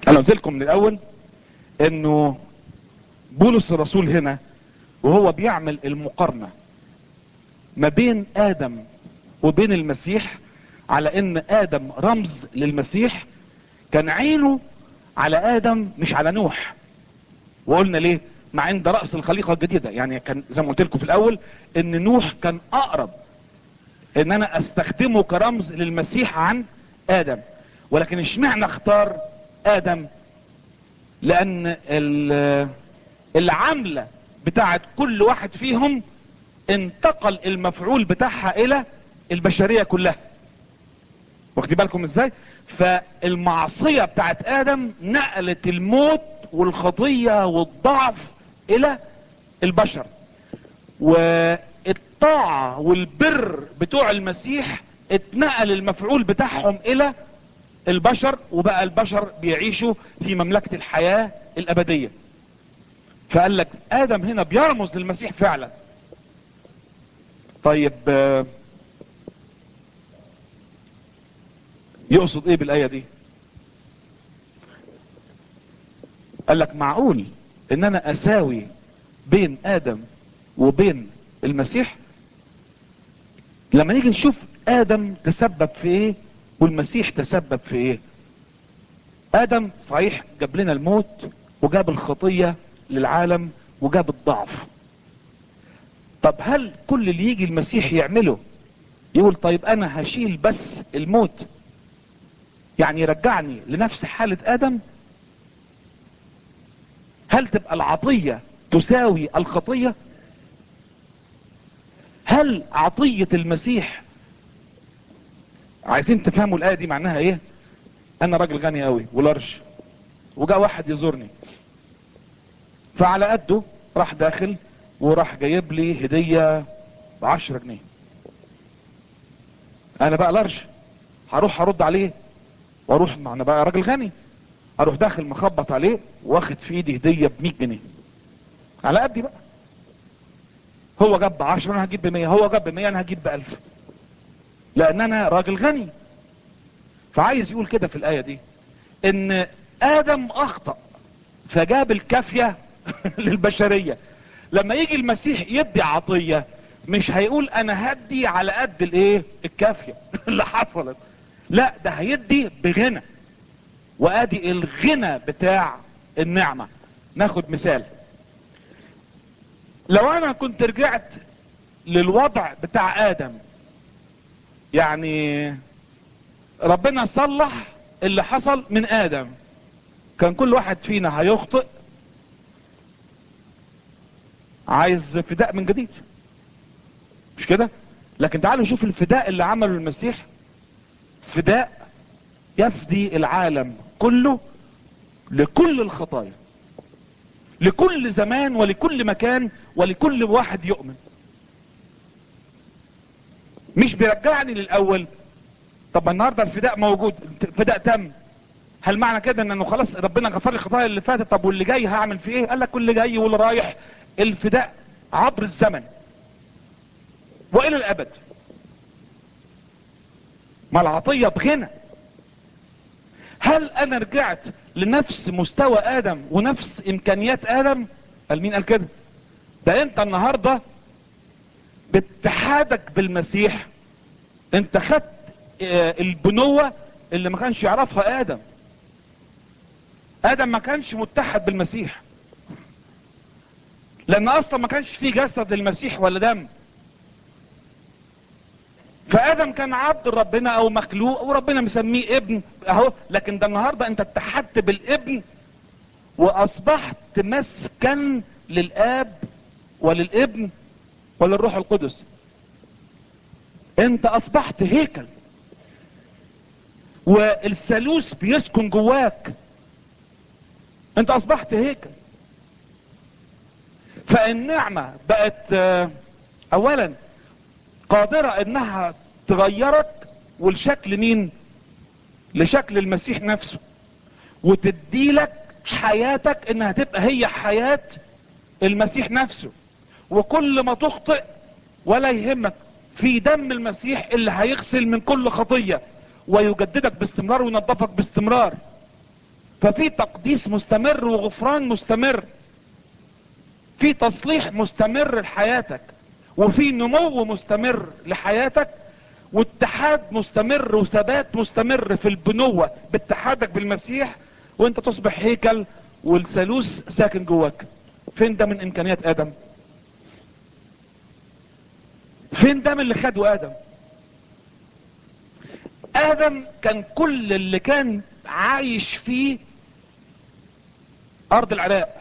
انا قلت لكم من الاول انه بولس الرسول هنا وهو بيعمل المقارنة ما بين ادم وبين المسيح على ان ادم رمز للمسيح كان عينه على ادم مش على نوح وقلنا ليه مع ان ده رأس الخليقة الجديدة يعني كان زي ما قلت لكم في الاول ان نوح كان اقرب ان انا استخدمه كرمز للمسيح عن ادم ولكن اشمعنى اختار ادم لان العملة بتاعت كل واحد فيهم انتقل المفعول بتاعها الى البشرية كلها واخدين بالكم ازاي فالمعصية بتاعت ادم نقلت الموت والخطية والضعف الى البشر والطاعة والبر بتوع المسيح اتنقل المفعول بتاعهم الى البشر وبقى البشر بيعيشوا في مملكة الحياة الابدية فقال لك ادم هنا بيرمز للمسيح فعلا طيب يقصد ايه بالاية دي قال لك معقول ان انا اساوي بين ادم وبين المسيح لما نيجي نشوف ادم تسبب في ايه والمسيح تسبب في ايه ادم صحيح جاب لنا الموت وجاب الخطية للعالم وجاب الضعف طب هل كل اللي يجي المسيح يعمله يقول طيب انا هشيل بس الموت يعني يرجعني لنفس حالة ادم هل تبقى العطية تساوي الخطية هل عطية المسيح عايزين تفهموا الآية دي معناها ايه انا راجل غني قوي ولارج وجاء واحد يزورني فعلى قده راح داخل وراح جايب لي هدية بعشرة جنيه انا بقى لارج هروح هرد عليه واروح ما انا بقى راجل غني اروح داخل مخبط عليه واخد في ايدي هدية ب 100 جنيه على قدي بقى هو جاب ب 10 انا هجيب ب 100 هو جاب ب 100 انا هجيب ب 1000 لان انا راجل غني فعايز يقول كده في الايه دي ان ادم اخطأ فجاب الكافية للبشرية لما يجي المسيح يدي عطية مش هيقول انا هدي على قد الايه الكافية اللي حصلت لا ده هيدي بغنى وادي الغنى بتاع النعمة ناخد مثال لو انا كنت رجعت للوضع بتاع ادم يعني ربنا صلح اللي حصل من ادم كان كل واحد فينا هيخطئ عايز فداء من جديد مش كده لكن تعالوا شوف الفداء اللي عمله المسيح فداء يفدي العالم كله لكل الخطايا لكل زمان ولكل مكان ولكل واحد يؤمن مش بيرجعني للاول طب النهارده الفداء موجود الفداء تم هل معنى كده انه خلاص ربنا غفر لي الخطايا اللي فاتت طب واللي جاي هعمل فيه ايه قال لك واللي جاي واللي رايح الفداء عبر الزمن والى الابد ما العطية بغنى هل انا رجعت لنفس مستوى ادم ونفس امكانيات ادم قال مين قال كده ده انت النهاردة باتحادك بالمسيح انت خدت البنوة اللي ما كانش يعرفها ادم ادم ما كانش متحد بالمسيح لان اصلا ما كانش فيه جسد للمسيح ولا دم فادم كان عبد ربنا او مخلوق وربنا مسميه ابن اهو لكن ده النهاردة انت اتحدت بالابن واصبحت مسكن للاب وللابن وللروح القدس انت اصبحت هيكل والثالوث بيسكن جواك انت اصبحت هيكل فالنعمة بقت اولا قادرة انها تغيرك ولشكل مين لشكل المسيح نفسه وتديلك حياتك انها تبقى هي حياة المسيح نفسه وكل ما تخطئ ولا يهمك في دم المسيح اللي هيغسل من كل خطية ويجددك باستمرار وينظفك باستمرار ففي تقديس مستمر وغفران مستمر في تصليح مستمر لحياتك وفي نمو مستمر لحياتك واتحاد مستمر وثبات مستمر في البنوة باتحادك بالمسيح وانت تصبح هيكل والثالوث ساكن جواك فين ده من امكانيات ادم فين ده من اللي خده ادم ادم كان كل اللي كان عايش فيه ارض العراق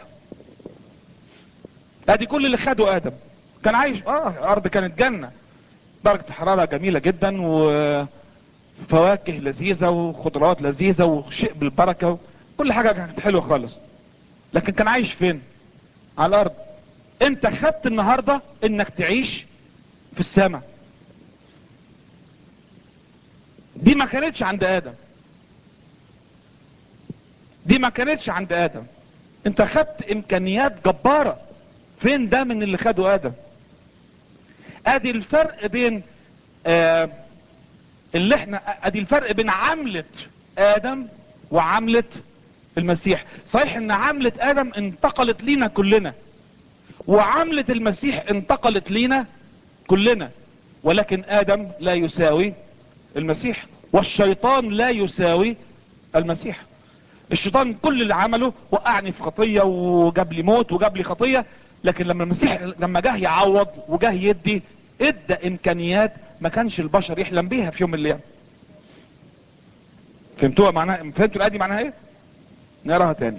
ادي كل اللي خده ادم كان عايش اه ارض كانت جنة درجة حرارة جميلة جدا وفواكه لذيذة وخضروات لذيذة وشيء بالبركة كل حاجة كانت حلوة خالص لكن كان عايش فين على الارض انت خدت النهاردة انك تعيش في السماء دي ما كانتش عند ادم دي ما كانتش عند ادم انت خدت امكانيات جبارة فين ده من اللي خده ادم ادي الفرق بين آه اللي احنا ادي الفرق بين عملة ادم وعملة المسيح صحيح ان عملة ادم انتقلت لينا كلنا وعملة المسيح انتقلت لينا كلنا ولكن ادم لا يساوي المسيح والشيطان لا يساوي المسيح الشيطان كل اللي عمله وقعني في خطية وجاب لي موت وجاب لي خطية لكن لما المسيح لما جه يعوض وجه يدي ادى امكانيات ما كانش البشر يحلم بيها في يوم من الايام فهمتوها معناها فهمتوا الآية دي معناها ايه نقراها تاني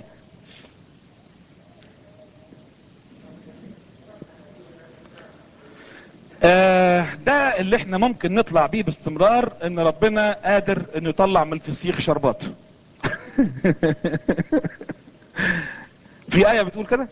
آه ده اللي احنا ممكن نطلع بيه باستمرار ان ربنا قادر انه يطلع من الفسيخ شربات في آية بتقول كده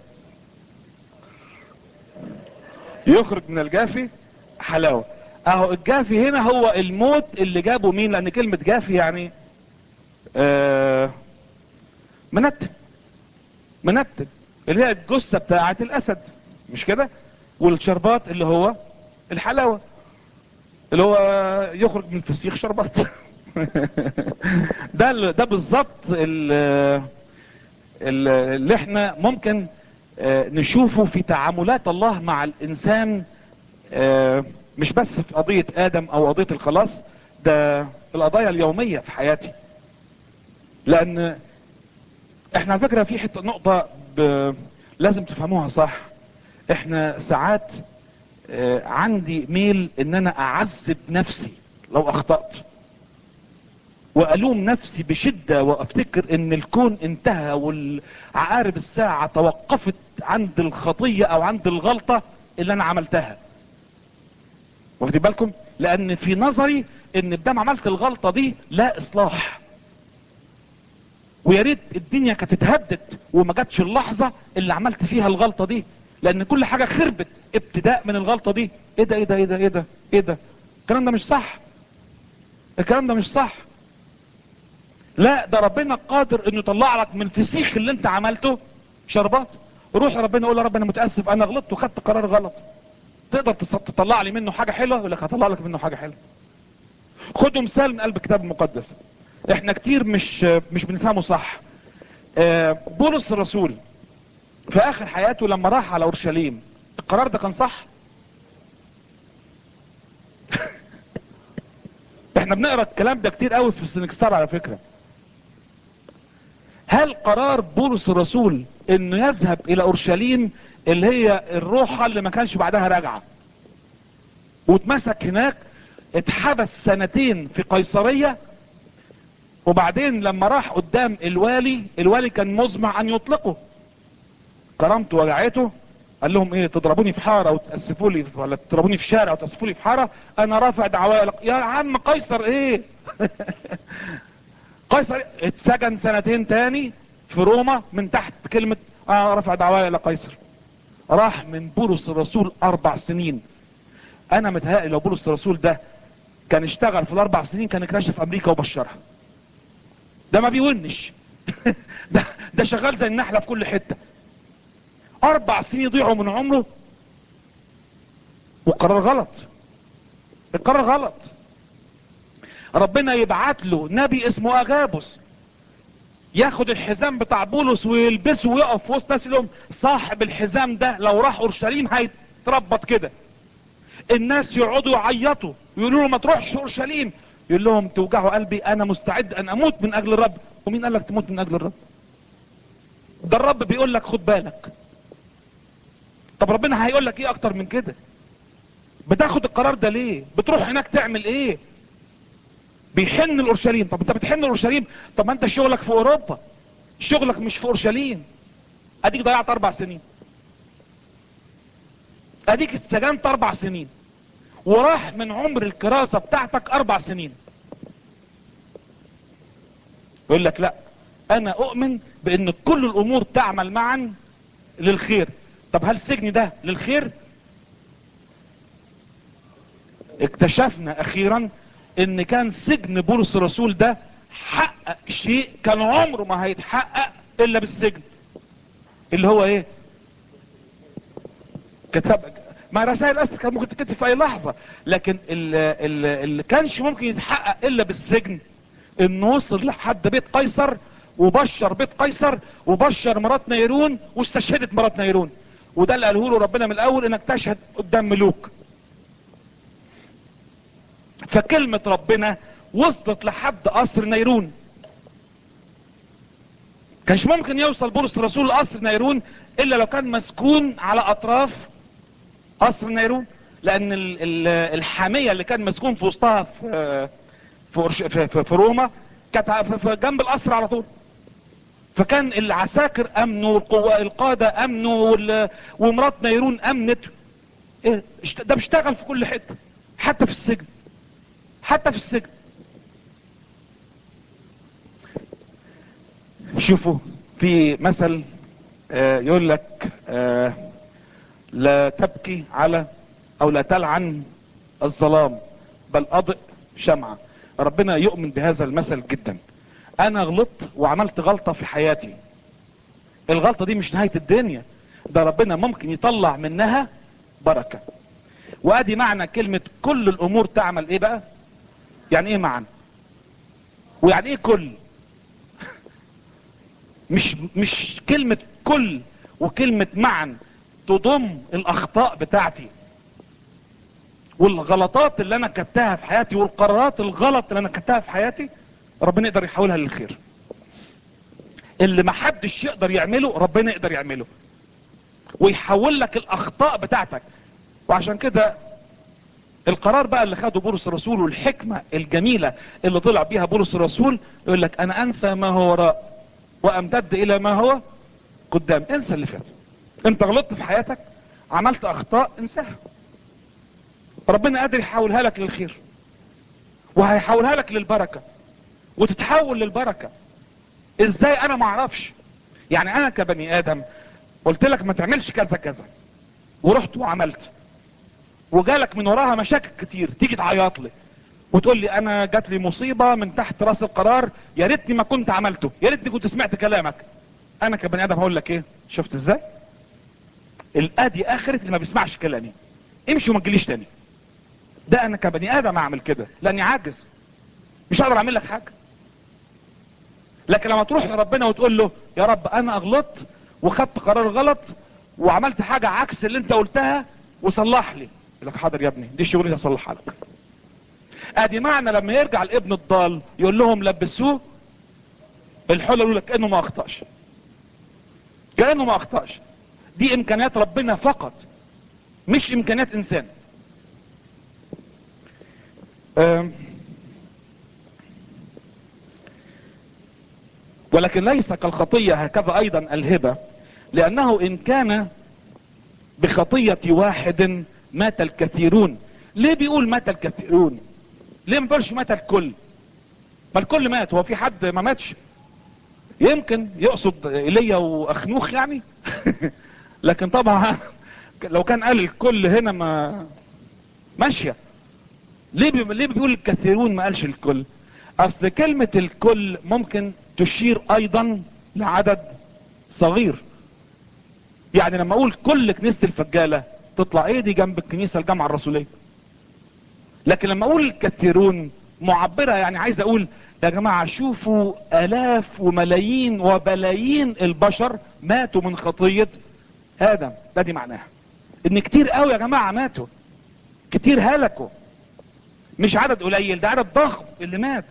يخرج من الجافي حلاوة اهو الجافي هنا هو الموت اللي جابه مين لان كلمة جافي يعني آه منتن منتن اللي هي الجثة بتاعة الاسد مش كده والشربات اللي هو الحلاوة اللي هو يخرج من الفسيخ شربات ده ده بالظبط اللي احنا ممكن نشوفه في تعاملات الله مع الانسان مش بس في قضية ادم او قضية الخلاص ده القضايا اليومية في حياتي لان احنا على فكرة في حتة نقطة ب... لازم تفهموها صح احنا ساعات عندي ميل ان انا اعذب نفسي لو اخطأت والوم نفسي بشدة وافتكر ان الكون انتهى والعقارب الساعة توقفت عند الخطية او عند الغلطة اللي انا عملتها واخدين بالكم لان في نظري ان بدام عملت الغلطة دي لا اصلاح ويا ريت الدنيا كانت اتهدت وما جاتش اللحظة اللي عملت فيها الغلطة دي لان كل حاجة خربت ابتداء من الغلطة دي ايه ده ايه ده ايه ده ايه ده ايه ده الكلام ده مش صح الكلام ده مش صح لا ده ربنا قادر انه يطلع لك من الفسيخ اللي انت عملته شربات روح ربنا يقول يا رب انا متاسف انا غلطت وخدت قرار غلط تقدر تطلع لي منه حاجه حلوه يقول لك هطلع لك منه حاجه حلوه خدوا مثال من قلب الكتاب المقدس احنا كتير مش مش بنفهمه صح آه بولس الرسول في اخر حياته لما راح على اورشليم القرار ده كان صح احنا بنقرا الكلام ده كتير قوي في السنكستار على فكره هل قرار بولس الرسول انه يذهب الى اورشليم اللي هي الروحة اللي ما كانش بعدها راجعة واتمسك هناك اتحبس سنتين في قيصرية وبعدين لما راح قدام الوالي الوالي كان مزمع ان يطلقه كرامته وجعته قال لهم ايه تضربوني في حارة وتأسفوا لي ولا تضربوني في شارع وتأسفوا لي في حارة انا رافع دعوايا يا عم قيصر ايه قيصر اتسجن سنتين تاني في روما من تحت كلمة اه رفع دعوايا الى قيصر راح من بولس الرسول اربع سنين انا متهيألي لو بولس الرسول ده كان اشتغل في الاربع سنين كان اكتشف امريكا وبشرها ده ما بيونش ده ده شغال زي النحلة في كل حتة اربع سنين يضيعوا من عمره وقرار غلط القرار غلط ربنا يبعت له نبي اسمه اغابوس ياخد الحزام بتاع بولس ويلبسه ويقف في وسط ناس لهم صاحب الحزام ده لو راح اورشليم هيتربط كده الناس يقعدوا يعيطوا يقولوا له ما تروحش اورشليم يقول لهم توجعوا قلبي انا مستعد ان اموت من اجل الرب ومين قال لك تموت من اجل الرب ده الرب بيقول لك خد بالك طب ربنا هيقول لك ايه اكتر من كده بتاخد القرار ده ليه بتروح هناك تعمل ايه بيحن الاورشليم طب انت بتحن الاورشليم طب ما انت شغلك في اوروبا شغلك مش في اورشليم اديك ضيعت اربع سنين اديك اتسجنت اربع سنين وراح من عمر الكراسة بتاعتك اربع سنين يقول لك لا انا اؤمن بان كل الامور تعمل معا للخير طب هل سجني ده للخير اكتشفنا اخيرا ان كان سجن بولس الرسول ده حقق شيء كان عمره ما هيتحقق الا بالسجن اللي هو ايه كتب ما رسائل اسر كان ممكن تكتب في اي لحظة لكن اللي, اللي كانش ممكن يتحقق الا بالسجن انه وصل لحد بيت قيصر وبشر بيت قيصر وبشر مرات نيرون واستشهدت مرات نيرون وده اللي قاله له ربنا من الاول انك تشهد قدام ملوك فكلمة ربنا وصلت لحد قصر نيرون كانش ممكن يوصل بولس الرسول لقصر نيرون الا لو كان مسكون على اطراف قصر نيرون لان ال ال الحامية اللي كان مسكون في وسطها في في, في, في, في روما كانت في جنب القصر على طول فكان العساكر امنوا والقوة القادة امنوا ومرات نيرون امنت إيه ده بيشتغل في كل حتة حتى في السجن حتى في السجن شوفوا في مثل آه يقول لك آه لا تبكي على او لا تلعن الظلام بل اضئ شمعة ربنا يؤمن بهذا المثل جدا انا غلطت وعملت غلطة في حياتي الغلطة دي مش نهاية الدنيا ده ربنا ممكن يطلع منها بركة وادي معنى كلمة كل الامور تعمل ايه بقى يعني ايه معنى ويعني ايه كل مش مش كلمة كل وكلمة معا تضم الاخطاء بتاعتي والغلطات اللي انا كتها في حياتي والقرارات الغلط اللي انا كتها في حياتي ربنا يقدر يحولها للخير اللي ما حدش يقدر يعمله ربنا يقدر يعمله ويحول لك الاخطاء بتاعتك وعشان كده القرار بقى اللي خده بولس الرسول والحكمة الجميلة اللي طلع بيها بولس الرسول يقول لك انا انسى ما هو وراء وامتد الى ما هو قدام انسى اللي فات انت غلطت في حياتك عملت اخطاء انساها ربنا قادر يحولها لك للخير وهيحولها لك للبركة وتتحول للبركة ازاي انا ما اعرفش يعني انا كبني ادم قلت لك ما تعملش كذا كذا ورحت وعملت وجالك من وراها مشاكل كتير تيجي تعيط لي وتقول لي انا جات لي مصيبة من تحت راس القرار يا ريتني ما كنت عملته يا ريتني كنت سمعت كلامك انا كبني ادم هقول لك ايه شفت ازاي الادي اخرة اللي ما بيسمعش كلامي امشي وما تجيليش تاني ده انا كبني ادم اعمل كده لاني عاجز مش هقدر اعمل لك حاجة لكن لما تروح لربنا وتقول له يا رب انا اغلطت وخدت قرار غلط وعملت حاجة عكس اللي انت قلتها وصلح لي يقول لك حاضر يا ابني دي شغلتي اصلحها لك ادي معنى لما يرجع الابن الضال يقول لهم لبسوه الحلة يقول لك كانه ما اخطاش كانه ما اخطاش دي امكانيات ربنا فقط مش امكانيات انسان ولكن ليس كالخطية هكذا ايضا الهبة لانه ان كان بخطية واحد مات الكثيرون ليه بيقول مات الكثيرون ليه ما بيقولش مات الكل ما الكل مات هو في حد ما ماتش يمكن يقصد ايليا واخنوخ يعني لكن طبعا لو كان قال الكل هنا ما ماشيه ليه بي... ليه بيقول الكثيرون ما قالش الكل اصل كلمة الكل ممكن تشير ايضا لعدد صغير يعني لما اقول كل كنيسة الفجالة تطلع ايه دي جنب الكنيسة الجامعة الرسولية لكن لما اقول الكثيرون معبرة يعني عايز اقول يا جماعة شوفوا الاف وملايين وبلايين البشر ماتوا من خطية ادم ده دي معناها ان كتير قوي يا جماعة ماتوا كتير هلكوا مش عدد قليل ده عدد ضخم اللي مات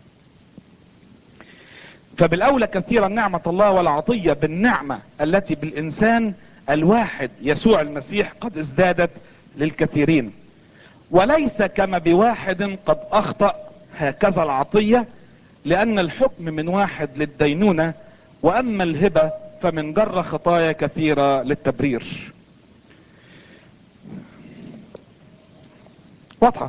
فبالاولى كثيرا نعمة الله والعطية بالنعمة التي بالانسان الواحد يسوع المسيح قد ازدادت للكثيرين وليس كما بواحد قد اخطأ هكذا العطية لان الحكم من واحد للدينونة واما الهبة فمن جر خطايا كثيرة للتبرير واضحة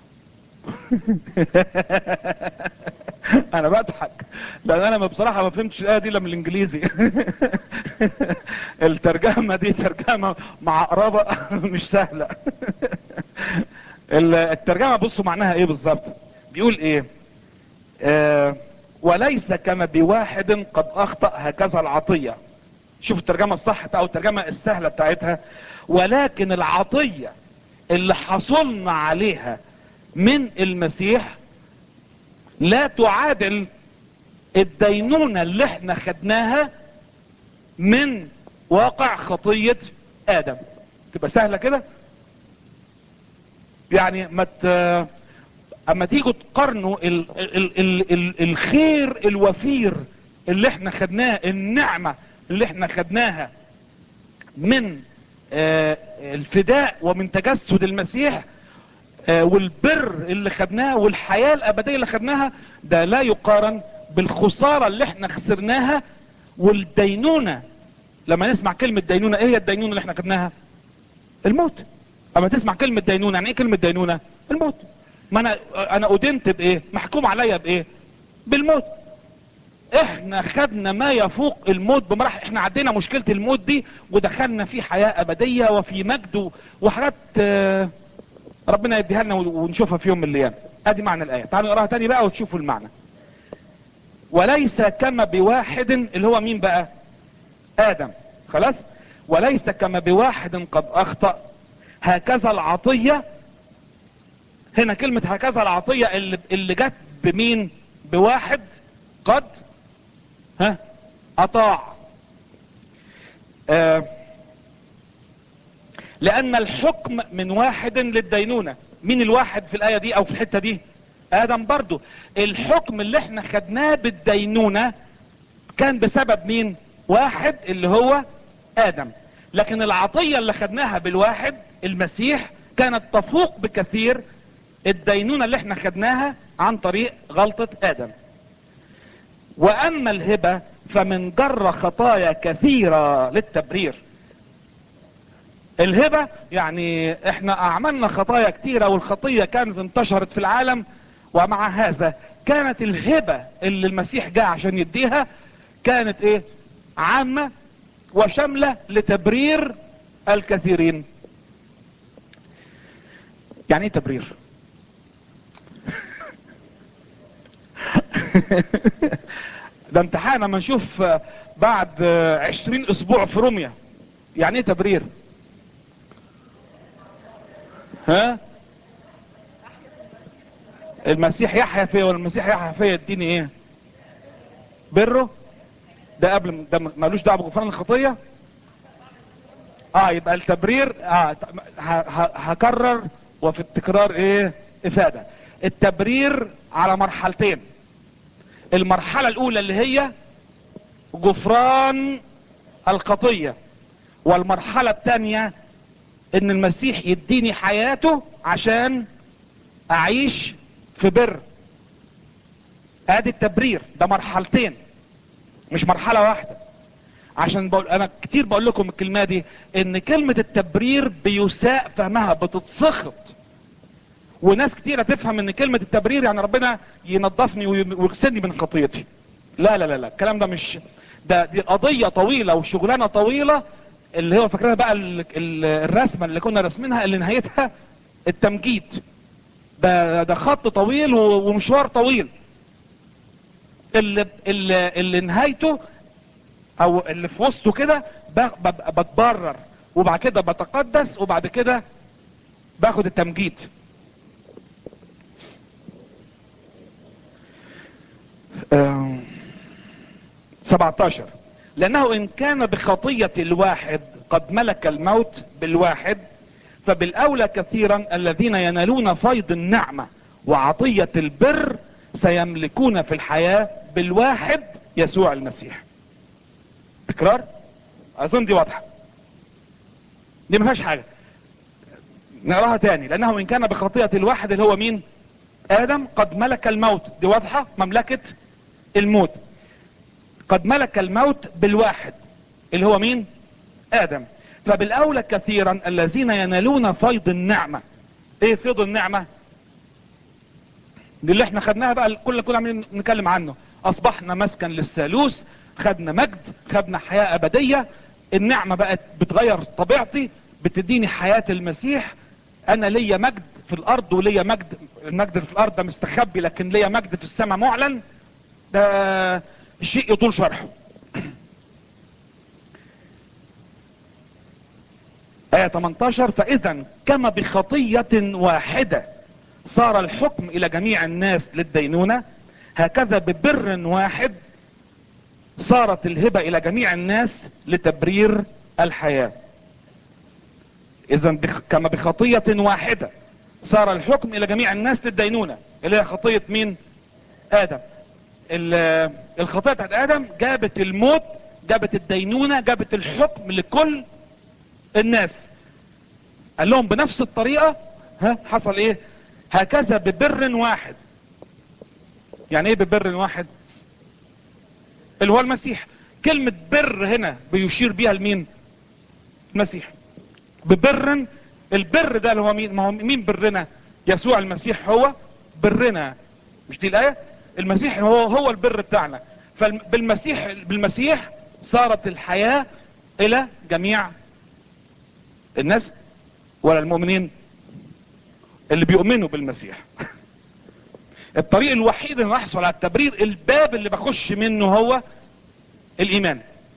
انا بضحك لان انا بصراحة ما فهمتش الايه دي الا من الانجليزي الترجمة دي ترجمة معقربة مش سهلة الترجمة بصوا معناها ايه بالظبط بيقول ايه آه وليس كما بواحد قد اخطأ هكذا العطية شوف الترجمة الصح او الترجمة السهلة بتاعتها ولكن العطية اللي حصلنا عليها من المسيح لا تعادل الدينونة اللي احنا خدناها من واقع خطية ادم تبقى سهلة كده يعني ما ت... اما تيجوا تقارنوا ال... ال... ال... ال... الخير الوفير اللي احنا خدناه النعمة اللي احنا خدناها من آه الفداء ومن تجسد المسيح آه والبر اللي خدناه والحياة الابدية اللي خدناها ده لا يقارن بالخسارة اللي احنا خسرناها والدينونة لما نسمع كلمة دينونة ايه هي الدينونة اللي احنا خدناها الموت اما تسمع كلمة دينونة يعني ايه كلمة دينونة الموت ما انا انا ادنت بايه محكوم عليا بايه بالموت احنا خدنا ما يفوق الموت بمراحل احنا عدينا مشكلة الموت دي ودخلنا في حياة ابدية وفي مجد وحاجات ربنا يديها لنا ونشوفها في يوم من الايام ادي معنى الايه تعالوا نقراها تاني بقى وتشوفوا المعنى وليس كما بواحد اللي هو مين بقى ادم خلاص وليس كما بواحد قد اخطأ هكذا العطية هنا كلمة هكذا العطية اللي, اللي جت بمين بواحد قد ها اطاع آه لان الحكم من واحد للدينونة مين الواحد في الاية دي او في الحتة دي ادم برضو الحكم اللي احنا خدناه بالدينونة كان بسبب مين واحد اللي هو ادم لكن العطية اللي خدناها بالواحد المسيح كانت تفوق بكثير الدينونة اللي احنا خدناها عن طريق غلطة ادم واما الهبة فمن جر خطايا كثيرة للتبرير الهبة يعني احنا اعملنا خطايا كثيرة والخطية كانت انتشرت في العالم ومع هذا كانت الهبة اللي المسيح جاء عشان يديها كانت ايه عامة وشاملة لتبرير الكثيرين يعني ايه تبرير ده امتحان اما نشوف بعد عشرين اسبوع في روميا يعني ايه تبرير ها المسيح يحيا فيا والمسيح يحيا فيا اديني ايه بره ده قبل ده ملوش دعوه بغفران الخطيه اه يبقى التبرير اه هكرر وفي التكرار ايه افاده التبرير على مرحلتين المرحله الاولى اللي هي غفران الخطيه والمرحله الثانيه ان المسيح يديني حياته عشان اعيش في بر ادي التبرير ده مرحلتين مش مرحلة واحدة عشان بقول انا كتير بقول لكم الكلمة دي ان كلمة التبرير بيساء فهمها بتتسخط وناس كتيرة تفهم ان كلمة التبرير يعني ربنا ينظفني ويغسلني من خطيتي لا لا لا لا الكلام ده مش ده دي قضية طويلة وشغلانة طويلة اللي هو فاكرها بقى الرسمة اللي كنا رسمينها اللي نهايتها التمجيد ده ده خط طويل ومشوار طويل اللي, اللي, اللي نهايته او اللي في وسطه كده بتبرر وبعد كده بتقدس وبعد كده باخد التمجيد آه، 17 لأنه إن كان بخطية الواحد قد ملك الموت بالواحد فبالأولى كثيرا الذين ينالون فيض النعمة وعطية البر سيملكون في الحياة بالواحد يسوع المسيح تكرار أظن دي واضحة دي ما فيهاش حاجة نقراها تاني لأنه إن كان بخطية الواحد اللي هو مين آدم قد ملك الموت دي واضحة مملكة الموت قد ملك الموت بالواحد اللي هو مين ادم فبالاولى كثيرا الذين ينالون فيض النعمة ايه فيض النعمة دي اللي احنا خدناها بقى كل كل عمالين نتكلم عنه اصبحنا مسكن للثالوث خدنا مجد خدنا حياة ابدية النعمة بقت بتغير طبيعتي بتديني حياة المسيح انا ليا مجد في الارض وليا مجد المجد في الارض ده مستخبي لكن ليا مجد في السماء معلن ده شيء يطول شرحه آية 18 فإذا كما بخطية واحدة صار الحكم إلى جميع الناس للدينونة هكذا ببر واحد صارت الهبة إلى جميع الناس لتبرير الحياة إذا بخ... كما بخطية واحدة صار الحكم إلى جميع الناس للدينونة اللي هي خطية مين؟ آدم ال- الخطيئة بتاعت ادم جابت الموت جابت الدينونة جابت الحكم لكل الناس قال لهم بنفس الطريقة ها حصل ايه هكذا ببر واحد يعني ايه ببر واحد اللي هو المسيح كلمة بر هنا بيشير بيها لمين المسيح ببر البر ده اللي هو مين ما هو مين برنا يسوع المسيح هو برنا مش دي الايه المسيح هو هو البر بتاعنا فبالمسيح بالمسيح صارت الحياة الى جميع الناس ولا المؤمنين اللي بيؤمنوا بالمسيح الطريق الوحيد اللي نحصل على التبرير الباب اللي بخش منه هو الايمان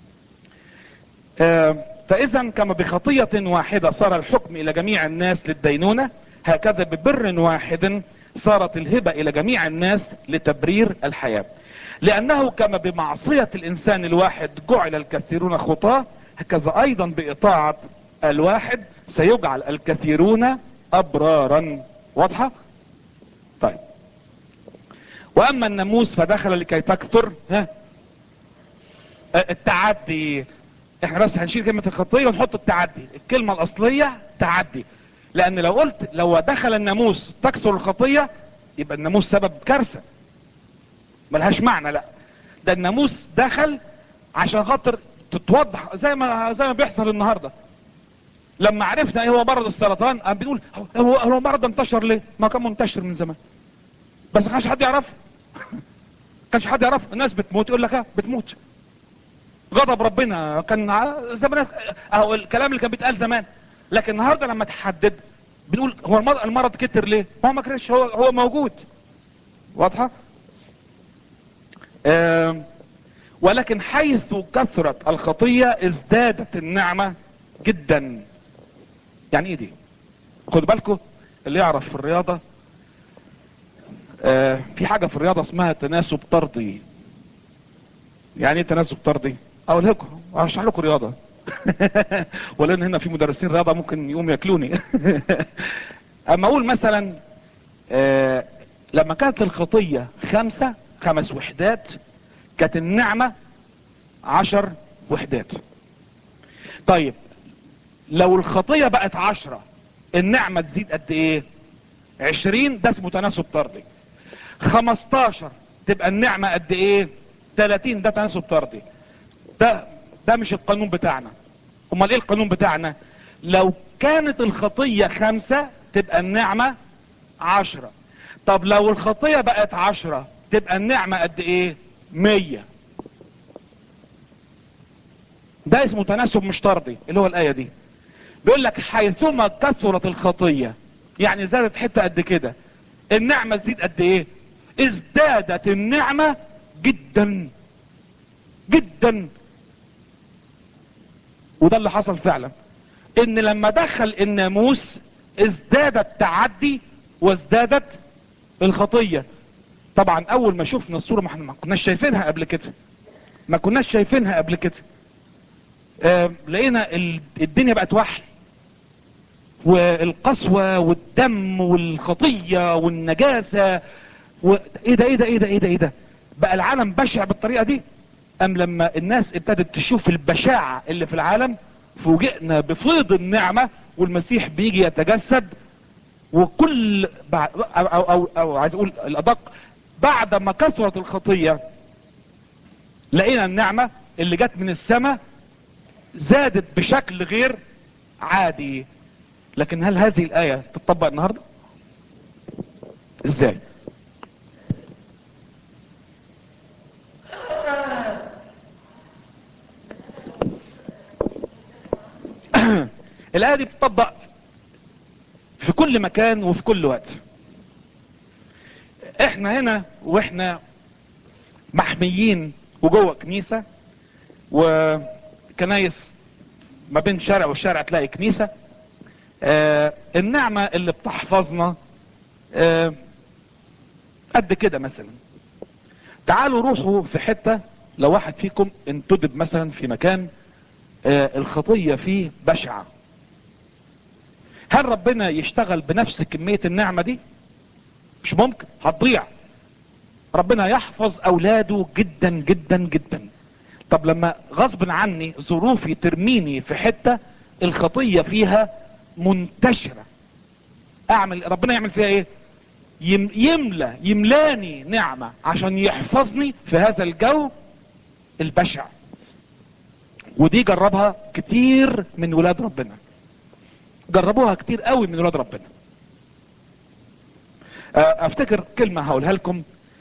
آه، فاذا كما بخطية واحدة صار الحكم الى جميع الناس للدينونة هكذا ببر واحد صارت الهبة الى جميع الناس لتبرير الحياة لانه كما بمعصية الانسان الواحد جعل الكثيرون خطاة هكذا ايضا باطاعة الواحد سيجعل الكثيرون ابرارا واضحة طيب واما الناموس فدخل لكي تكثر ها التعدي احنا بس هنشيل كلمة الخطية ونحط التعدي الكلمة الاصلية تعدي لان لو قلت لو دخل الناموس تكسر الخطية يبقى الناموس سبب كارثة ملهاش معنى لا ده الناموس دخل عشان خاطر تتوضح زي ما زي ما بيحصل النهارده لما عرفنا ايه هو مرض السرطان قام بنقول هو هو المرض ده انتشر ليه؟ ما كان منتشر من زمان بس ما كانش حد يعرفه ما كانش حد يعرفه الناس بتموت يقول لك اه بتموت غضب ربنا كان ع- زمان اهو الكلام اللي كان بيتقال زمان لكن النهارده لما تحدد بنقول هو المرض, المرض كتر ليه؟ ما هو ما كانش هو هو موجود واضحه؟ آم، ولكن حيث كثرت الخطيه ازدادت النعمه جدا يعني ايه دي؟ خدوا بالكم اللي يعرف في الرياضه آه، في حاجه في الرياضه اسمها تناسب طردي يعني ايه تناسب طردي؟ اقول لكم اشرح لكم رياضه ولان هنا في مدرسين رياضه ممكن يقوم ياكلوني اما اقول مثلا آه لما كانت الخطيه خمسه خمس وحدات كانت النعمه عشر وحدات طيب لو الخطيه بقت عشرة النعمه تزيد قد ايه عشرين ده اسمه تناسب طردي خمستاشر تبقى النعمه قد ايه 30 ده تناسب طردي ده ده مش القانون بتاعنا امال ايه القانون بتاعنا لو كانت الخطية خمسة تبقى النعمة عشرة طب لو الخطية بقت عشرة تبقى النعمة قد ايه مية ده اسمه تناسب مش طردي اللي هو الآية دي بيقول لك حيثما كثرت الخطية يعني زادت حتة قد كده النعمة تزيد قد ايه ازدادت النعمة جدا جدا وده اللي حصل فعلا ان لما دخل الناموس ازداد التعدي وازدادت الخطية طبعا اول ما شفنا الصورة ما احنا ما كناش شايفينها قبل كده ما كناش شايفينها قبل كده آه لقينا ال- الدنيا بقت وحل والقسوة والدم والخطية والنجاسة و... ايه ده ايه ده ايه ده ايه ده ايه ده بقى العالم بشع بالطريقة دي ام لما الناس ابتدت تشوف البشاعة اللي في العالم فوجئنا بفيض النعمة والمسيح بيجي يتجسد وكل بعد او او او, أو عايز اقول الادق بعد ما كثرت الخطية لقينا النعمة اللي جت من السماء زادت بشكل غير عادي لكن هل هذه الآية تطبق النهاردة ازاي الآية دي بتطبق في كل مكان وفي كل وقت احنا هنا واحنا محميين وجوه كنيسة وكنايس ما بين شارع وشارع تلاقي كنيسة آه النعمة اللي بتحفظنا آه قد كده مثلا تعالوا روحوا في حتة لو واحد فيكم انتدب مثلا في مكان آه الخطية فيه بشعة هل ربنا يشتغل بنفس كمية النعمة دي مش ممكن هتضيع ربنا يحفظ اولاده جدا جدا جدا طب لما غصب عني ظروفي ترميني في حتة الخطية فيها منتشرة اعمل ربنا يعمل فيها ايه يم يملى يملاني نعمة عشان يحفظني في هذا الجو البشع ودي جربها كتير من ولاد ربنا جربوها كتير قوي من ولاد ربنا افتكر كلمة هقولها لكم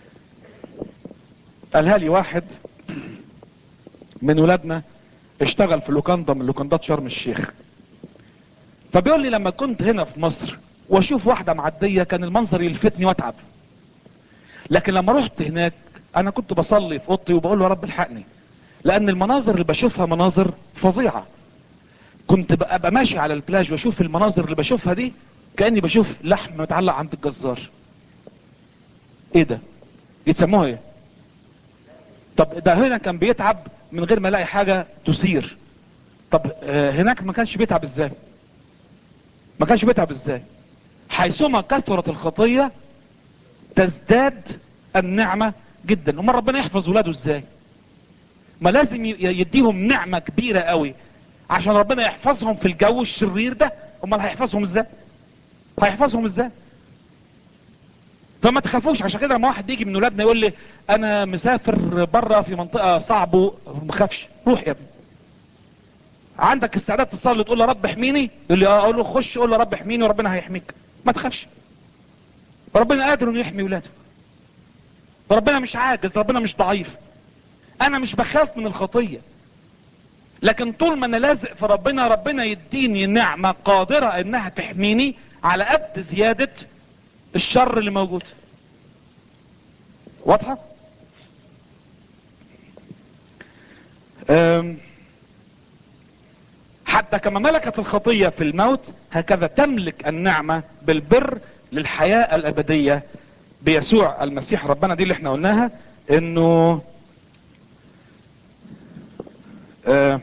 قالها لي واحد من ولادنا اشتغل في لوكاندا من لوكاندات شرم الشيخ فبيقول لي لما كنت هنا في مصر واشوف واحدة معدية كان المنظر يلفتني واتعب لكن لما رحت هناك انا كنت بصلي في اوضتي وبقول له يا رب الحقني لان المناظر اللي بشوفها مناظر فظيعة كنت ابقى ماشي على البلاج واشوف المناظر اللي بشوفها دي كاني بشوف لحم متعلق عند الجزار ايه ده يتسموها ايه طب ده هنا كان بيتعب من غير ما يلاقي حاجة تثير طب آه هناك ما كانش بيتعب ازاي ما كانش بيتعب ازاي حيثما كثرت الخطية تزداد النعمة جدا امال ربنا يحفظ ولاده ازاي ما لازم يديهم نعمة كبيرة قوي عشان ربنا يحفظهم في الجو الشرير ده امال هيحفظهم ازاي هيحفظهم ازاي فما تخافوش عشان كده لما واحد يجي من ولادنا يقول لي انا مسافر بره في منطقه صعبه ما خافش روح يا ابني عندك استعداد تصلي تقول له رب احميني يقول لي اه اقول له خش قول له رب احميني وربنا هيحميك ما تخافش ربنا قادر انه يحمي ولاده ربنا مش عاجز ربنا مش ضعيف انا مش بخاف من الخطيه لكن طول ما انا لازق في ربنا ربنا يديني نعمه قادره انها تحميني على قد زياده الشر اللي موجود واضحة حتى كما ملكت الخطية في الموت هكذا تملك النعمة بالبر للحياة الابدية بيسوع المسيح ربنا دي اللي احنا قلناها انه اه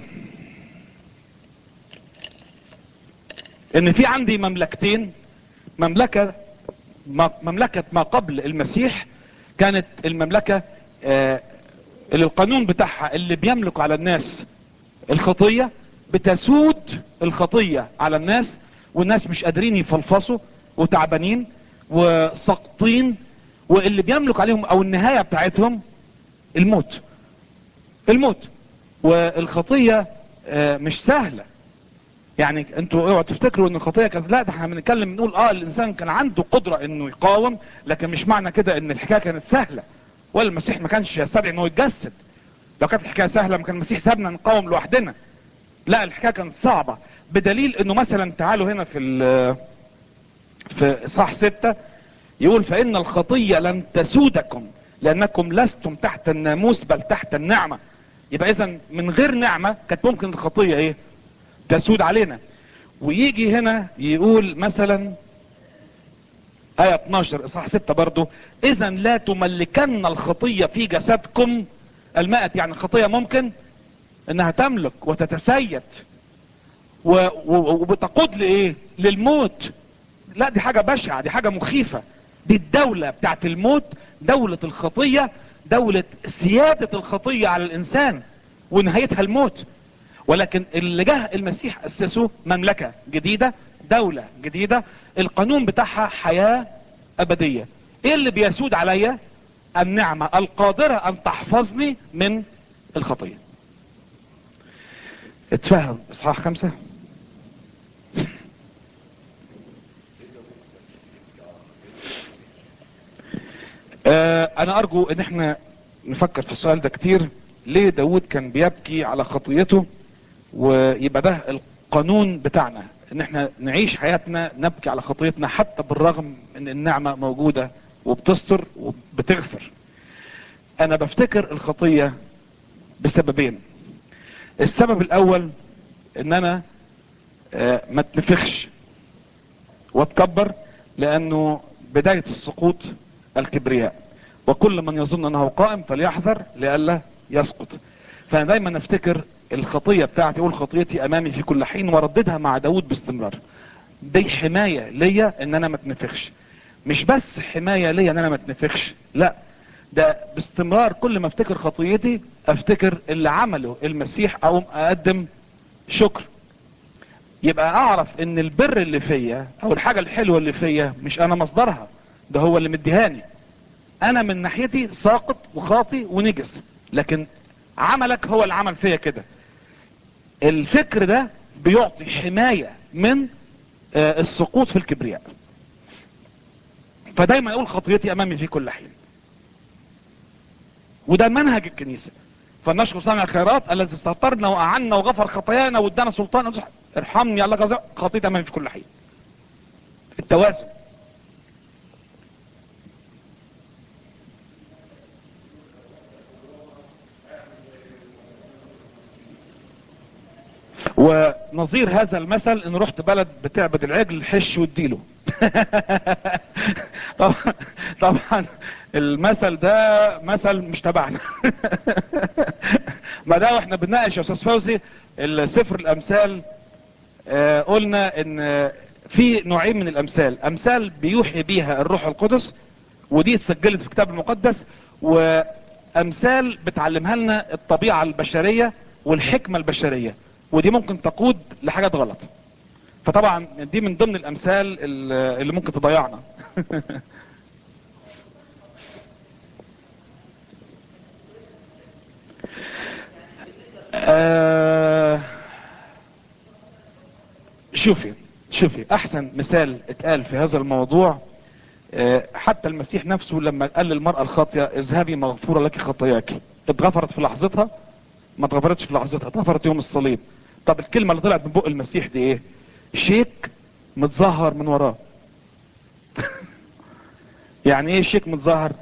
ان في عندي مملكتين مملكة مملكة ما قبل المسيح كانت المملكة آه اللي القانون بتاعها اللي بيملك على الناس الخطية بتسود الخطية على الناس والناس مش قادرين يفلفصوا وتعبانين وسقطين واللي بيملك عليهم او النهاية بتاعتهم الموت الموت والخطية آه مش سهلة يعني انتوا اوعوا تفتكروا ان الخطيه كانت لا ده احنا بنتكلم نقول اه الانسان كان عنده قدره انه يقاوم لكن مش معنى كده ان الحكايه كانت سهله ولا المسيح ما كانش يستدعي انه يتجسد لو كانت الحكايه سهله ما كان المسيح سابنا نقاوم لوحدنا لا الحكايه كانت صعبه بدليل انه مثلا تعالوا هنا في في اصحاح ستة يقول فان الخطيه لن تسودكم لانكم لستم تحت الناموس بل تحت النعمه يبقى اذا من غير نعمه كانت ممكن الخطيه ايه تسود علينا ويجي هنا يقول مثلا آية 12 إصحاح 6 برضو إذا لا تملكن الخطية في جسدكم المائت يعني الخطية ممكن إنها تملك وتتسيد و... و... وبتقود لإيه؟ للموت لا دي حاجة بشعة دي حاجة مخيفة دي الدولة بتاعت الموت دولة الخطية دولة سيادة الخطية على الإنسان ونهايتها الموت ولكن اللي جه المسيح أسسه مملكة جديدة دولة جديدة القانون بتاعها حياة أبدية إيه اللي بيسود عليا النعمة القادرة أن تحفظني من الخطية اتفهم إصحاح خمسة آه انا ارجو ان احنا نفكر في السؤال ده كتير ليه داود كان بيبكي على خطيته ويبقى ده القانون بتاعنا ان احنا نعيش حياتنا نبكي على خطيتنا حتى بالرغم ان النعمة موجودة وبتستر وبتغفر انا بفتكر الخطية بسببين السبب الاول ان انا آه ما اتنفخش واتكبر لانه بداية السقوط الكبرياء وكل من يظن انه قائم فليحذر لئلا يسقط فانا دايما افتكر الخطيه بتاعتي اقول خطيتي امامي في كل حين وارددها مع داود باستمرار دي حمايه ليا ان انا ما اتنفخش مش بس حمايه ليا ان انا ما اتنفخش لا ده باستمرار كل ما افتكر خطيتي افتكر اللي عمله المسيح اقوم اقدم شكر يبقى اعرف ان البر اللي فيا او الحاجه الحلوه اللي فيا مش انا مصدرها ده هو اللي مديهاني انا من ناحيتي ساقط وخاطي ونجس لكن عملك هو اللي عمل فيا كده الفكر ده بيعطي حماية من آه السقوط في الكبرياء فدايما اقول خطيتي امامي في كل حين وده منهج الكنيسة فلنشكر صانع الخيرات الذي استهترنا واعنا وغفر خطايانا وادانا سلطان ارحمني الله جزاء خطيتي امامي في كل حين التوازن ونظير هذا المثل ان رحت بلد بتعبد العجل حش واديله طبعا طبعا المثل ده مثل مش تبعنا ما ده واحنا بنناقش يا استاذ فوزي السفر الامثال آه قلنا ان في نوعين من الامثال امثال بيوحي بيها الروح القدس ودي اتسجلت في الكتاب المقدس وامثال بتعلمها لنا الطبيعه البشريه والحكمه البشريه ودي ممكن تقود لحاجات غلط فطبعا دي من ضمن الامثال اللي ممكن تضيعنا آه شوفي شوفي احسن مثال اتقال في هذا الموضوع آه حتى المسيح نفسه لما قال للمرأة الخاطئة اذهبي مغفورة لك خطاياك اتغفرت في لحظتها ما اتغفرتش في لحظتها اتغفرت يوم الصليب طب الكلمة اللي طلعت من بق المسيح دي ايه شيك متظهر من وراه يعني ايه شيك متظهر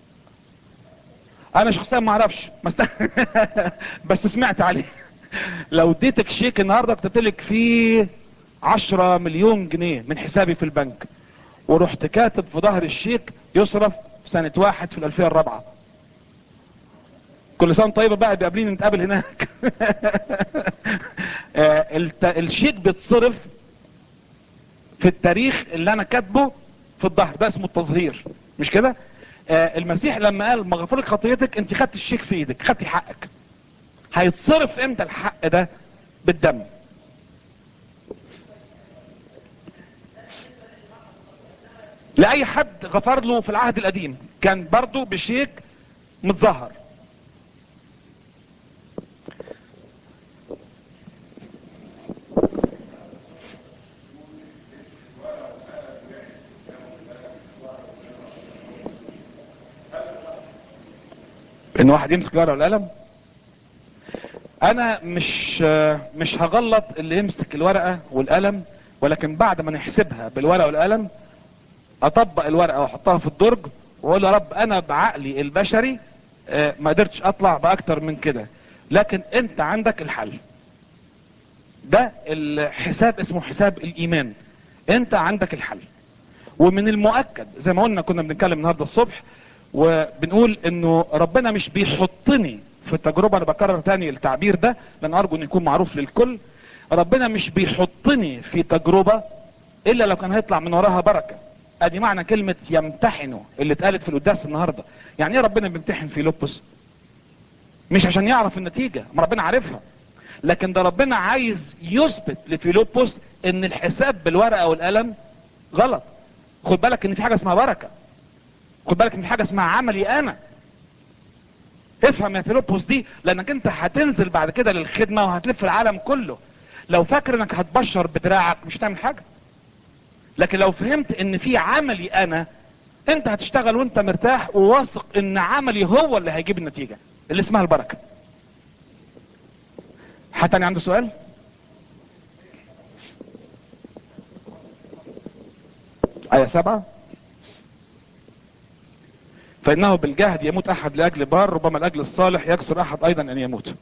انا شخصيا ما اعرفش مست... بس سمعت عليه لو اديتك شيك النهارده كتبت لك فيه 10 مليون جنيه من حسابي في البنك ورحت كاتب في ظهر الشيك يصرف في سنة واحد في الالفية الرابعة كل سنة طيبة بقى بيقابلين نتقابل هناك الشيك بيتصرف في التاريخ اللي انا كاتبه في الظهر ده اسمه التظهير مش كده المسيح لما قال مغفور لك خطيتك انت خدت الشيك في ايدك خدتي حقك هيتصرف امتى الحق ده بالدم لاي حد غفر له في العهد القديم كان برضه بشيك متظهر ان واحد يمسك الورقه والقلم انا مش مش هغلط اللي يمسك الورقه والقلم ولكن بعد ما نحسبها بالورقه والقلم اطبق الورقه واحطها في الدرج واقول يا رب انا بعقلي البشري ما قدرتش اطلع باكتر من كده لكن انت عندك الحل ده الحساب اسمه حساب الايمان انت عندك الحل ومن المؤكد زي ما قلنا كنا بنتكلم النهارده الصبح وبنقول انه ربنا مش بيحطني في التجربه انا بكرر تاني التعبير ده لان ارجو انه يكون معروف للكل ربنا مش بيحطني في تجربه الا لو كان هيطلع من وراها بركه ادي معنى كلمه يمتحنوا اللي اتقالت في القداس النهارده يعني ايه ربنا بيمتحن في لوبس مش عشان يعرف النتيجه ما ربنا عارفها لكن ده ربنا عايز يثبت لفيلبس ان الحساب بالورقه والقلم غلط خد بالك ان في حاجه اسمها بركه خد بالك ان في حاجه اسمها عملي انا افهم يا فيلبس دي لانك انت هتنزل بعد كده للخدمه وهتلف العالم كله لو فاكر انك هتبشر بدراعك مش هتعمل حاجه لكن لو فهمت ان في عملي انا انت هتشتغل وانت مرتاح وواثق ان عملي هو اللي هيجيب النتيجه اللي اسمها البركه حد تاني عنده سؤال آية سبعة فإنه بالجهد يموت أحد لأجل بار ربما لأجل الصالح يكسر أحد أيضا أن يموت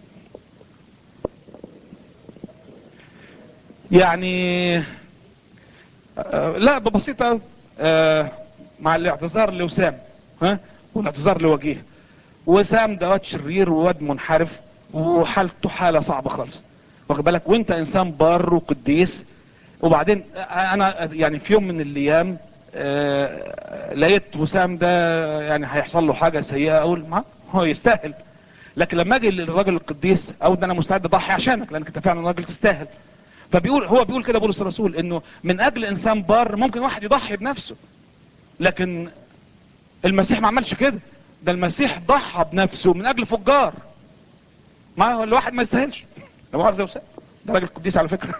يعني آه لا ببسيطة آه مع الاعتذار لوسام ها والاعتذار لوجيه وسام ده واد شرير وواد منحرف وحالته حالة صعبة خالص واخد بالك وانت انسان بار وقديس وبعدين انا يعني في يوم من الايام آه لقيت وسام ده يعني هيحصل له حاجة سيئة اقول ما هو يستاهل لكن لما اجي للراجل القديس اقول ده انا مستعد اضحي عشانك لانك انت فعلا راجل تستاهل فبيقول هو بيقول كده بولس الرسول انه من اجل انسان بار ممكن واحد يضحي بنفسه لكن المسيح ما عملش كده ده المسيح ضحى بنفسه من اجل فجار ما هو الواحد ما يستاهلش ده مؤاخذه وسام ده راجل قديس على فكره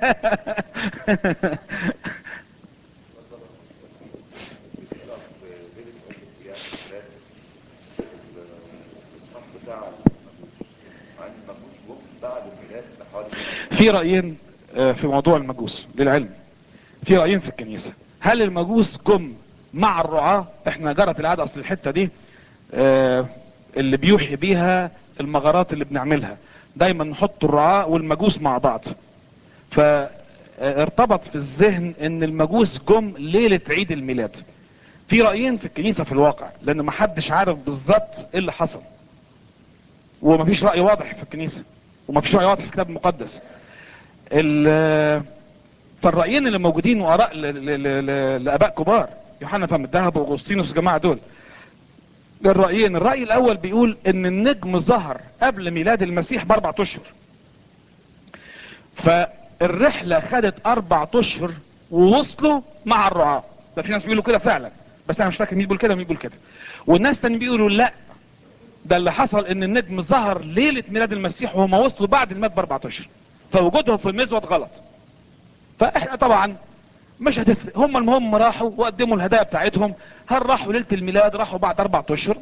في رايين في موضوع المجوس للعلم في رايين في الكنيسه هل المجوس جم مع الرعاة احنا جرت العاده اصل الحته دي اللي بيوحي بيها المغارات اللي بنعملها دايما نحط الرعاة والمجوس مع بعض فارتبط في الذهن ان المجوس جم ليلة عيد الميلاد في رأيين في الكنيسة في الواقع لان ما حدش عارف بالظبط ايه اللي حصل ومفيش رأي واضح في الكنيسة ومفيش رأي واضح في الكتاب المقدس فالرأيين اللي موجودين وآراء لآباء كبار يوحنا فم الذهب واغسطينوس الجماعة دول الرأيين الرأي الأول بيقول إن النجم ظهر قبل ميلاد المسيح بأربع أشهر فالرحلة خدت أربع أشهر ووصلوا مع الرعاة ده في ناس بيقولوا كده فعلا بس أنا مش فاكر مين بيقول كده ومين بيقول كده والناس تاني بيقولوا لا ده اللي حصل إن النجم ظهر ليلة ميلاد المسيح وهم وصلوا بعد الميلاد بأربع أشهر فوجودهم في المزود غلط فإحنا طبعا مش هتفرق هم المهم راحوا وقدموا الهدايا بتاعتهم هل راحوا ليله الميلاد راحوا بعد اربع اشهر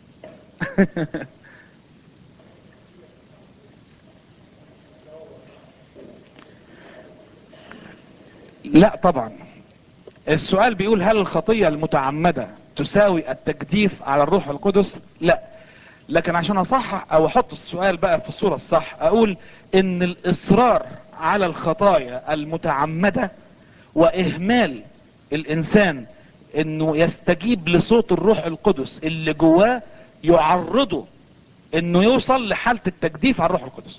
لا طبعا السؤال بيقول هل الخطيه المتعمده تساوي التجديف على الروح القدس لا لكن عشان اصحح او احط السؤال بقى في الصوره الصح اقول ان الاصرار على الخطايا المتعمده واهمال الانسان انه يستجيب لصوت الروح القدس اللي جواه يعرضه انه يوصل لحالة التجديف على الروح القدس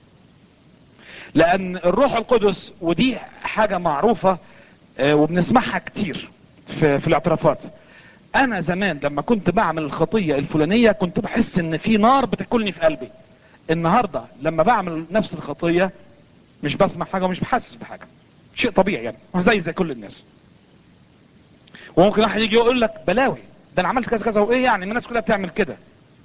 لان الروح القدس ودي حاجة معروفة وبنسمعها كتير في, في الاعترافات انا زمان لما كنت بعمل الخطية الفلانية كنت بحس ان في نار بتاكلني في قلبي النهاردة لما بعمل نفس الخطية مش بسمع حاجة ومش بحسس بحاجة شيء طبيعي يعني زي زي كل الناس وممكن واحد يجي يقول لك بلاوي ده انا عملت كذا كذا وايه يعني الناس كلها بتعمل كده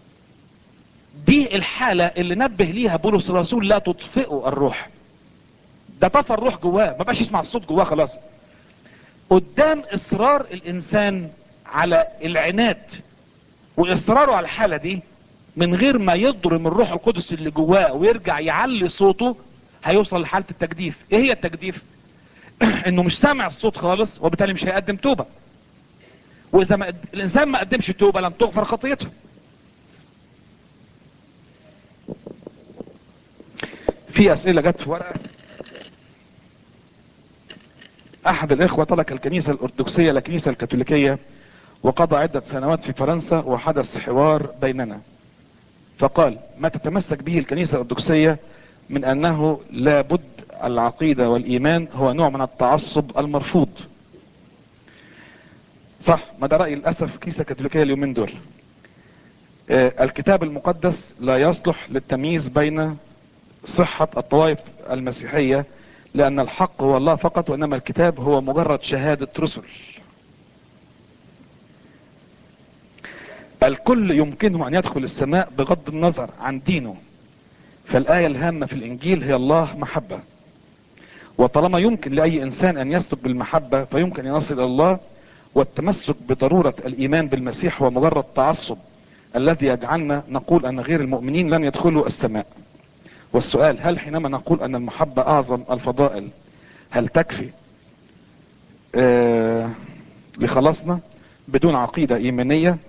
دي الحالة اللي نبه ليها بولس الرسول لا تطفئوا الروح ده طفى الروح جواه ما بقاش يسمع الصوت جواه خلاص قدام اصرار الانسان على العناد واصراره على الحالة دي من غير ما يضرم الروح القدس اللي جواه ويرجع يعلي صوته هيوصل لحالة التجديف ايه هي التجديف انه مش سامع الصوت خالص وبالتالي مش هيقدم توبة واذا ما الانسان ما قدمش توبة لم تغفر خطيته في اسئلة جت في ورقة احد الاخوة ترك الكنيسة الارثوذكسية الكنيسة الكاثوليكية وقضى عدة سنوات في فرنسا وحدث حوار بيننا فقال ما تتمسك به الكنيسة الارثوذكسية من انه لابد العقيدة والايمان هو نوع من التعصب المرفوض صح ما ده رأي للأسف الكنيسة الكاثوليكية اليومين دول آه، الكتاب المقدس لا يصلح للتمييز بين صحة الطوائف المسيحية لأن الحق هو الله فقط وإنما الكتاب هو مجرد شهادة رسل الكل يمكنه أن يدخل السماء بغض النظر عن دينه فالآية الهامة في الإنجيل هي الله محبة وطالما يمكن لأي إنسان أن يسلك بالمحبة فيمكن أن يصل إلى الله والتمسك بضرورة الإيمان بالمسيح هو مجرد تعصب الذي يجعلنا نقول أن غير المؤمنين لن يدخلوا السماء والسؤال هل حينما نقول أن المحبة أعظم الفضائل هل تكفي آه لخلاصنا بدون عقيدة إيمانية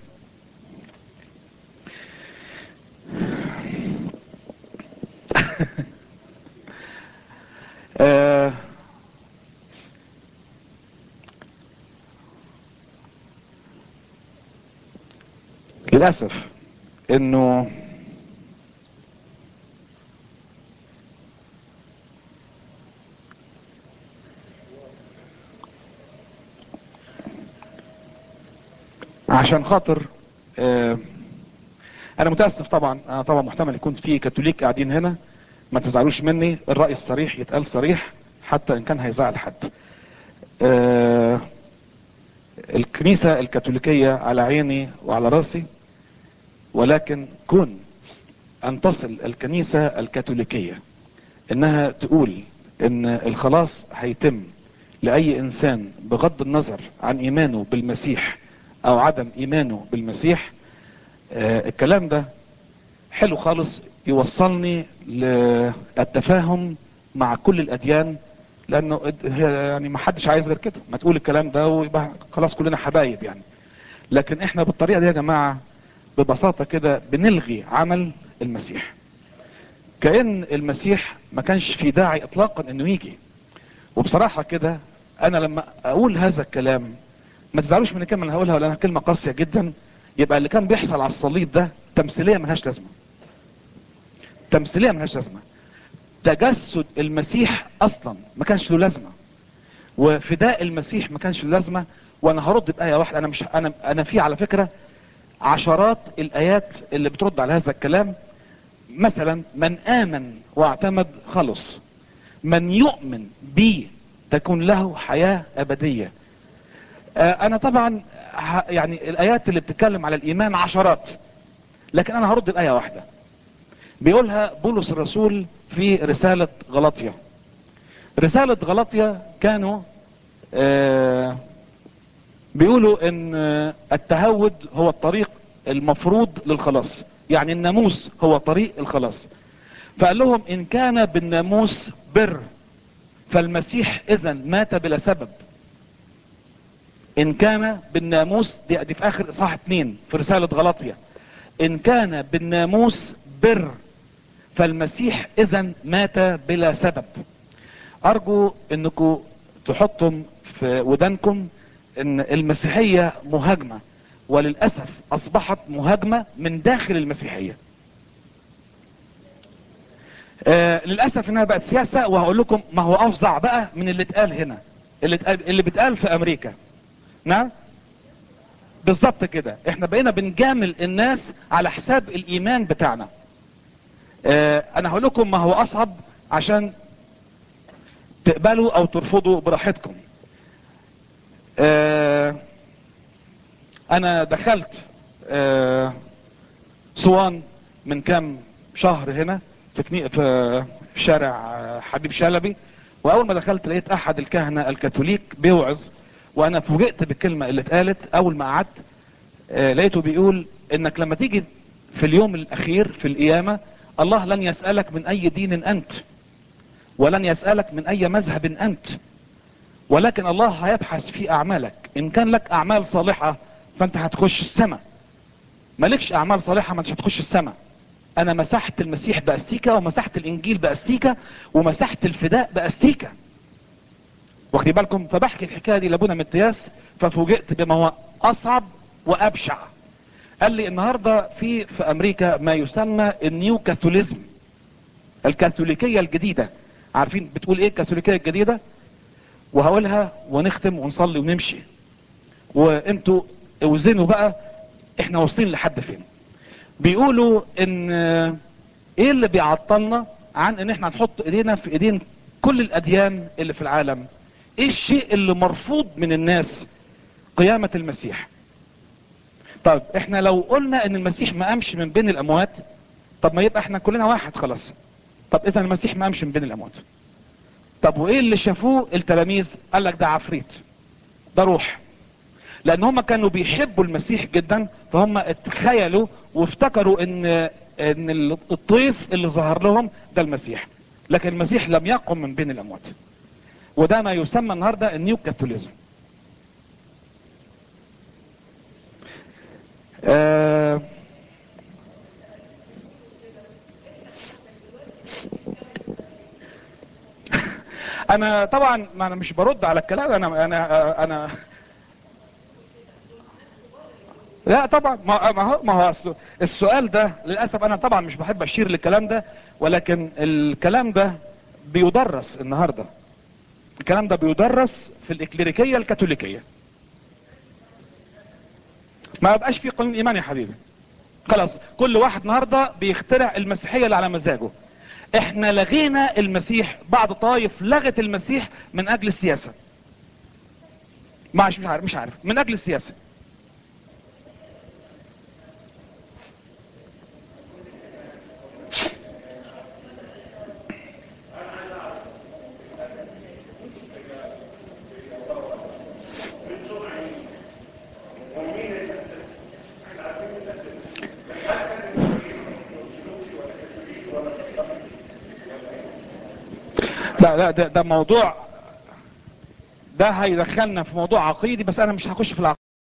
آه للأسف انه عشان خاطر آه انا متاسف طبعا انا طبعا محتمل يكون في كاثوليك قاعدين هنا ما تزعلوش مني الراي الصريح يتقال صريح حتى ان كان هيزعل حد آه الكنيسه الكاثوليكيه على عيني وعلى راسي ولكن كن ان تصل الكنيسه الكاثوليكيه انها تقول ان الخلاص هيتم لاي انسان بغض النظر عن ايمانه بالمسيح او عدم ايمانه بالمسيح آه الكلام ده حلو خالص يوصلني للتفاهم مع كل الاديان لانه يعني ما حدش عايز غير كده ما تقول الكلام ده ويبقى خلاص كلنا حبايب يعني لكن احنا بالطريقه دي يا جماعه ببساطه كده بنلغي عمل المسيح كان المسيح ما كانش في داعي اطلاقا انه يجي وبصراحه كده انا لما اقول هذا الكلام ما تزعلوش من الكلمه اللي هقولها لانها كلمه قاسيه جدا يبقى اللي كان بيحصل على الصليب ده تمثيليه ملهاش لازمه تمثيليه ملهاش لازمه تجسد المسيح اصلا ما كانش له لازمه وفداء المسيح ما كانش له لازمه وانا هرد بايه واحده انا مش انا انا في على فكره عشرات الايات اللي بترد على هذا الكلام مثلا من امن واعتمد خلص من يؤمن بي تكون له حياه ابديه آه انا طبعا يعني الايات اللي بتتكلم على الايمان عشرات لكن انا هرد الايه واحده بيقولها بولس الرسول في رسالة غلطية رسالة غلطية كانوا آه بيقولوا ان التهود هو الطريق المفروض للخلاص يعني الناموس هو طريق الخلاص فقال لهم ان كان بالناموس بر فالمسيح اذا مات بلا سبب ان كان بالناموس دي, دي في اخر اصحاح اتنين في رسالة غلطية ان كان بالناموس بر فالمسيح اذا مات بلا سبب ارجو انكم تحطم في ودانكم ان المسيحية مهاجمة وللأسف اصبحت مهاجمة من داخل المسيحية آه للأسف انها بقت سياسة وهقول لكم ما هو افظع بقى من اللي اتقال هنا اللي, اتقال اللي بيتقال في امريكا نعم بالظبط كده احنا بقينا بنجامل الناس على حساب الايمان بتاعنا اه انا هقول لكم ما هو اصعب عشان تقبلوا او ترفضوا براحتكم اه انا دخلت اه سوان من كام شهر هنا في, في شارع حبيب شلبي واول ما دخلت لقيت احد الكهنة الكاثوليك بيوعظ وانا فوجئت بالكلمة اللي اتقالت اول ما قعدت لقيته بيقول انك لما تيجي في اليوم الاخير في القيامة الله لن يسألك من اي دين انت ولن يسألك من اي مذهب انت ولكن الله هيبحث في اعمالك ان كان لك اعمال صالحة فانت هتخش السماء مالكش اعمال صالحة ما انت هتخش السماء انا مسحت المسيح باستيكة ومسحت الانجيل باستيكة ومسحت الفداء باستيكة واخدين بالكم فبحكي الحكايه دي لابونا متياس ففوجئت بما هو اصعب وابشع قال لي النهارده في في امريكا ما يسمى النيو كاثوليزم الكاثوليكيه الجديده عارفين بتقول ايه الكاثوليكيه الجديده وهقولها ونختم ونصلي ونمشي وانتوا اوزنوا بقى احنا واصلين لحد فين بيقولوا ان ايه اللي بيعطلنا عن ان احنا نحط ايدينا في ايدين كل الاديان اللي في العالم ايه الشيء اللي مرفوض من الناس قيامة المسيح طيب احنا لو قلنا ان المسيح ما قامش من بين الاموات طب ما يبقى احنا كلنا واحد خلاص طب اذا المسيح ما قامش من بين الاموات طب وايه اللي شافوه التلاميذ قال لك ده عفريت ده روح لان هم كانوا بيحبوا المسيح جدا فهم اتخيلوا وافتكروا ان ان الطيف اللي ظهر لهم ده المسيح لكن المسيح لم يقم من بين الاموات وده ما يسمى النهارده النيو كاثوليزم آه انا طبعا ما انا مش برد على الكلام انا انا انا لا طبعا ما ما هو ما هو أصله السؤال ده للاسف انا طبعا مش بحب اشير للكلام ده ولكن الكلام ده بيدرس النهارده الكلام ده بيدرس في الاكليريكيه الكاثوليكيه ما يبقاش في قانون ايمان يا حبيبي خلاص كل واحد النهارده بيخترع المسيحيه اللي على مزاجه احنا لغينا المسيح بعض طائف لغت المسيح من اجل السياسه مش عارف مش عارف من اجل السياسه لا لا ده, ده موضوع ده هيدخلنا في موضوع عقيدي بس انا مش هخش في العقيدة